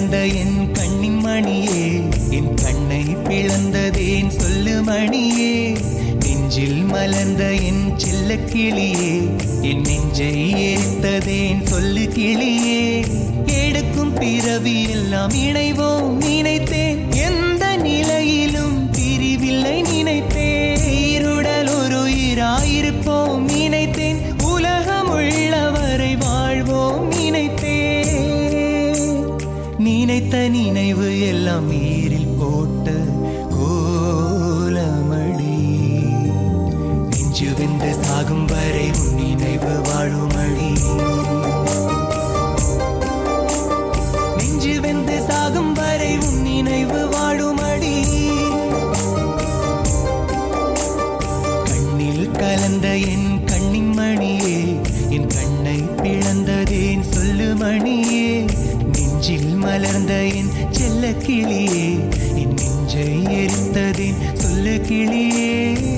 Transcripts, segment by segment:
கலந்த என் கண்ணின் மணியே என் கண்ணை பிளந்ததேன் சொல்லு மணியே நெஞ்சில் மலர்ந்த என் செல்ல கிளியே என் நெஞ்சை ஏத்ததேன் சொல்லு கிளியே எடுக்கும் பிறவி எல்லாம் இணைவோம் நினைத்தேன் எந்த நிலையிலும் பிரிவில்லை நினைத்தேன் இருடல் ஒரு உயிராயிருப்போம் நினைத்தேன் உலகம் உள்ளவரை வாழ்வோம் நினைத்தேன் நினைத்த நினைவு எல்லாம் நீரில் போட்ட கோலமடி நெஞ்சு வெந்து சாகும் வரை உன் நினைவு வாழுமடி நெஞ்சு வெந்து சாகும் வரை உன் நினைவு வாழுமடி கண்ணில் கலந்த என் கண்ணின் மணியே என் கண்ணை பிளந்ததேன் சொல்லு மணியே நெஞ்சில் மலர்ந்த என் செல்ல கிளியே என் நெஞ்சை எரித்ததேன் சொல்லு கிளியே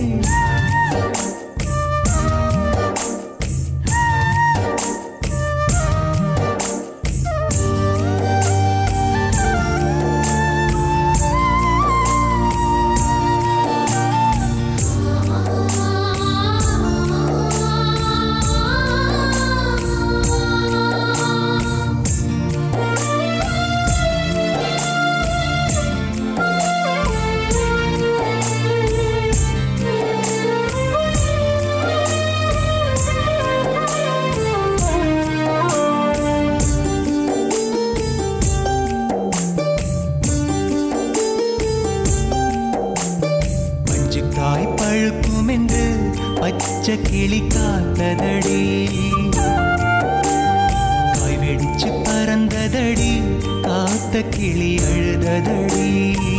மஞ்சுக்காய் பழுக்கும் என்று பச்சை கிளி காத்ததடி காய் வெடிச்சு பறந்ததடி காத்த கிளி அழுததடி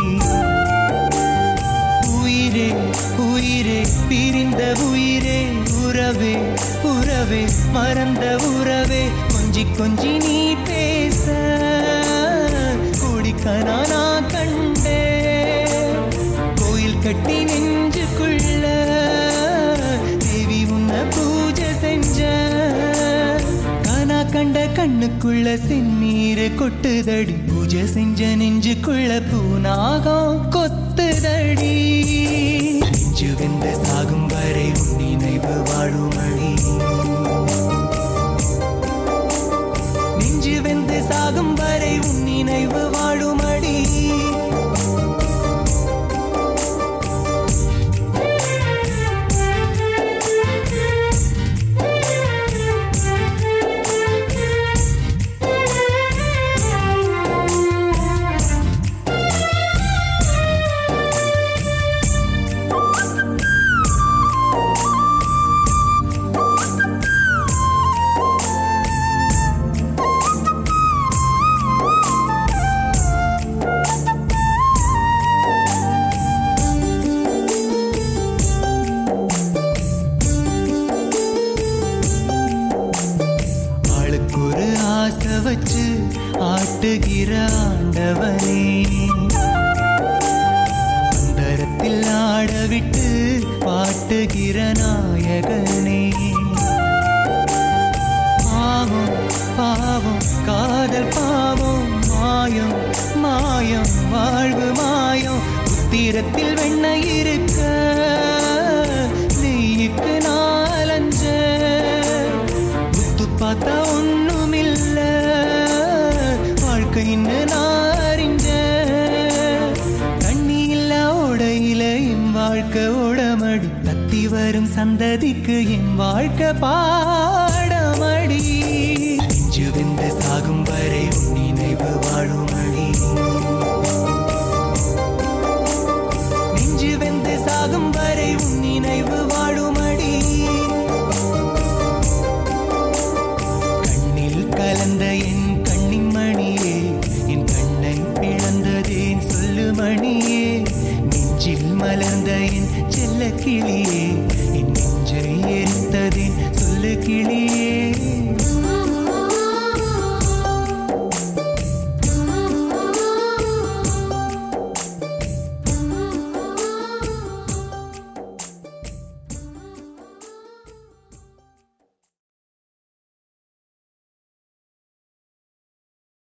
உயிரே உயிரே பிரிந்த உயிரே உறவே உறவே மறந்த உறவே கொஞ்சி கொஞ்சி நீ பேச குடிக்கனா நான் கண்டே கோயில் கட்டி நெஞ்சுக்குள்ள தேவி உன்ன பூஜை செஞ்ச கானா கண்ட கண்ணுக்குள்ள செந்நீர் கொட்டுதடி பூஜை செஞ்ச நெஞ்சுக்குள்ள பூனாகம் கொத்துதடி நெஞ்சு வெந்த சாகும் வரை உன் நினைவு வாழுமடி நெஞ்சு வெந்து சாகும் வரை உன் நினைவு வாழுமடி ஆளுக்கு ஒரு ஆசை வச்சு ஆட்டுகிற ஆண்டவனே அந்தரத்தில் ஆட விட்டு பாட்டுகிற நாயகனே பாவம் பாவம் காதல் பாவம் மாயம் மாயம் வாழ்வு மாயம் உத்திரத்தில் வெண்ண இருக்க நெய்யுக்கு நாலஞ்ச முத்து பார்த்தா ஒண்ணுமில்ல வாழ்க்கைன்னு நாரிஞ்ச தண்ணி இல்ல ஓடையில என் வாழ்க்கை ஓடமடி தத்தி வரும் சந்ததிக்கு என் வாழ்க்கை பாடமடி நெஞ்சு வெந்த சாகும் வரை உன்